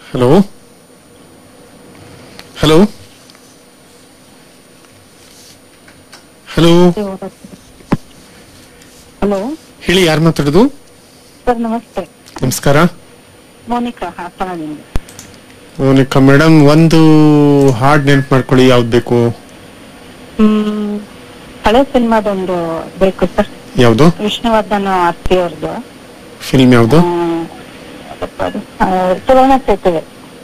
Hello hello hello hello ಹೇಳಿ ಯಾರು ಮಾತಾಡೋದು ಸರ್ ನಮಸ್ತೆ ನಮಸ್ಕಾರ ಮೋನಿಕಾ ಹಾಸನದಿಂದ ಮೋನಿಕಾ ಮೇಡಮ್ ಒಂದು ಹಾಡ್ ನೆನ್ಪು ಮಾಡ್ಕೊಳ್ಳಿ ಯಾವ್ದು ಬೇಕು ಹ್ಮ್ ಹಳೆ ಸಿನಿಮಾದೊಂದು ಬೇಕು ಸರ್ ಯಾವ್ದು ವಿಷ್ಣುವರ್ಧನ್ ಅಸ್ತಿ ಅವ್ರದ್ದು ಫಿಲ್ಮ್ ಯಾವ್ದು ಸುವರ್ಣ ಸೇತುವೆ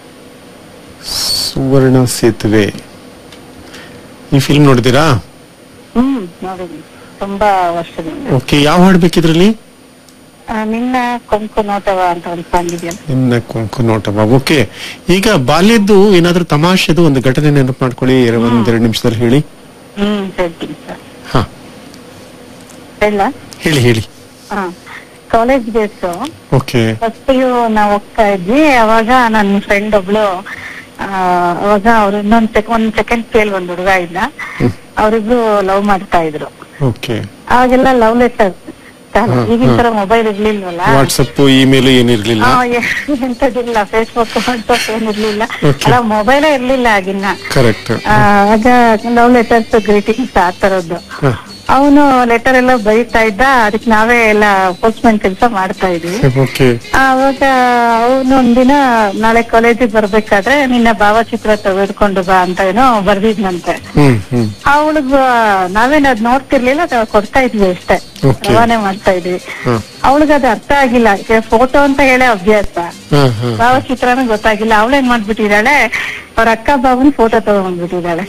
ಸುವರ್ಣ ಸೇತುವೆ ಈ ಫಿಲ್ಮ್ ನೋಡಿದಿರಾ ಹ್ಮ್ ನೋಡಿದ್ದೀನಿ ತುಂಬಾ ವರ್ಷದಿಂದ ಓಕೆ ಯಾವ ಹಾಡ್ ಬೇಕಿದ್ರಲ್ಲಿ ಆ, ನಿನ್ನ ಕೊಂಕು ನೋಟವ ಅಂತ ಒಂದು ಸಾಂಗ್ ಇದೆಯಲ್ಲ ನಿನ್ನ ಕೊಂಕು ನೋಟವ ಓಕೆ ಈಗ ಬಾಲ್ಯದ್ದು ಏನಾದ್ರೂ ತಮಾಷೆದು ಒಂದು ಘಟನೆ ನೆನಪು ಮಾಡ್ಕೊಳ್ಳಿ ಎರ- ಒಂದೆರಡು ನಿಮಿಷದಲ್ಲಿ ಹೇಳಿ ಹ್ಮ್ ಹೇಳ್ತೀನಿ ಸರ್ ಹಾ ಹೇಳ ಹೇಳಿ ಹೇಳಿ ಹಾ ಕಾಲೇಜ್ ಡೇಸ್ ಓಕೆ ಫಸ್ಟ್ ನಾವು ಹೋಗ್ತಾ ಇದ್ವಿ ಅವಾಗ ನನ್ನ ಫ್ರೆಂಡ್ ಒಬ್ಳು ಆ, ಅವಾಗ ಅವ್ರು ಇನ್ನೊಂದ್ ಸೆಕ್ ಒಂದ್ ಸೆಕೆಂಡ್ ಸ್ಕೇಲ್ ಒಂದ್ ಹುಡುಗ ಇದ್ದ ಅವ್ರಿಬ್ರು ಲವ್ ಮಾಡ್ತಾ ಇದ್ರು ಓಕೆ ಅವಾಗೆಲ್ಲ ಲವ್ ಲೆಟರ್ ಹ್ಮ್, ಈಗಿನ ಹ್ಮ್. ತರ ಮೊಬೈಲ್ ಇರ್ಲಿಲ್ವಲ್ಲ ವಾಟ್ಸಪ್ ಇಮೇಲ್ ಏನಿರ್ಲಿಲ್ಲ ಆ, ಎ- ಎಂತದಿಲ್ಲ ಫೇಸ್ಬುಕ್ ವಾಟ್ಸಪ್ ಏನಿರ್ಲಿಲ್ಲ Okay. ಅಲ್ಲ ಮೊಬೈಲೇ ಇರ್ಲಿಲ್ಲ ಆಗಿನ್ನ ಕರೆಕ್ಟ್ ಆ, ಆಗ ಲವ್ ಲೆಟರ್ಸ್ ಗ್ರೀಟಿಂಗ್ಸ್ ಆ ತರದ್ದು ಅವನು ಲೆಟರ್ ಎಲ್ಲ ಬರೀತಾ ಇದ್ದ ಅದಕ್ಕೆ ನಾವೇ ಎಲ್ಲ ಪೋಸ್ಟ್ಮನ್ ಕೆಲಸ ಮಾಡ್ತಾ ಇದ್ವಿ ಓಕೆ ಅವಾಗ ಅವನು ಒಂದಿನ ನಾಳೆ ಕಾಲೇಜಿಗೆ ಬರ್ಬೇಕಾದ್ರೆ ನಿನ್ನ ಭಾವಚಿತ್ರ ತೆಗೆದುಕೊಂಡು ಬಾ ಅಂತ ಏನೋ ಬರ್ದಿದ್ನಂತೆ ಹ್ಮ್ ಹ್ಮ್ ಅವಳಿಗ್ ನಾವೇನ್ ಅದ್ ನೋಡ್ತಿರ್ಲಿಲ್ಲ ಅದ್ ಕೊಡ್ತಾ ಇದ್ವಿ ಅಷ್ಟೇ Okay. ರವಾನೆ ಮಾಡ್ತಾ ಇದ್ವಿ ಹಾ ಅವಳಿಗೆ ಅದು ಅರ್ಥ ಆಗಿಲ್ಲ ಫೋಟೋ ಅಂತ ಹೇಳಿ ಅಭ್ಯಾಸ ಹಾ ಹಾ ಭಾವಚಿತ್ರನೂ ಗೊತ್ತಾಗಿಲ್ಲ ಅವಳೇನ್ ಮಾಡ್ಬಿಟ್ಟಿದ್ದಾಳೆ ಅವ್ರ ಅಕ್ಕ ಬಾವನ್ ಫೋಟೋ ತಗೊಂಡ್ಬಿಟ್ಟಿದ್ದಾಳೆ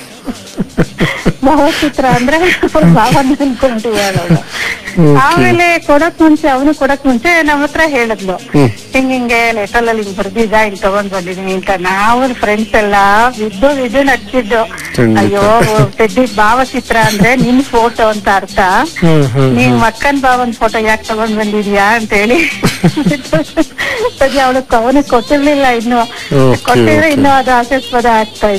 ಭಾವಚಿತ್ರ ಅಂದ್ರೆ ಅವ್ರ ಭಾವನ ಅನ್ಕೊಂಡಿದ್ದಾಳೆ ಅವಳು Okay. ಆಮೇಲೆ ಕೊಡಕ್ ಮುಂಚೆ ಅವನು ಕೊಡಕ್ ಮುಂಚೆ ನಮ್ಮ ಹತ್ರ ಹೇಳಿದ್ಲು ಹ್ಮ್. ಹಿಂಗ್ ಹಿಂಗೆ ಲೆಟರ್ ಅಲ್ಲಿ ಹಿಂಗ್ ಬರ್ದಿದ್ದ ಹಿಂಗ್ ತಗೊಂಡ್ ಬಂದಿದೀನಿ ಅಂತ ನಾವು ಫ್ರೆಂಡ್ಸ್ ಎಲ್ಲ ವಿದ್ದು ವಿದ್ದು ನಚ್ಚಿದ್ದು ಖಂಡಿತ. ಅಯ್ಯೋ ತೆಗ್ದಿದ್ ಭಾವಚಿತ್ರ ಅಂದ್ರೆ ನಿನ್ ಫೋಟೋ ಅಂತ ಅರ್ಥ ಹ್ಮ್ ಹ್ಮ್ ನೀವ್ ಮಕ್ಕನ್ ಭಾವನ್ ಫೋಟೋ ಯಾಕೆ ತಗೊಂಡ್ ಬಂದಿದ್ಯಾ ಅಂತ ಹೇಳಿ ಸದ್ಯ ಅವಳು ಅವನಿಗೆ ಕೊಟ್ಟಿರ್ಲಿಲ್ಲ ಇನ್ನು Okay, ಕೊಟ್ಟಿದ್ರೆ okay. ಇನ್ನು ಅದು ಹಾಸ್ಯಾಸ್ಪದ ಆಗ್ತಾ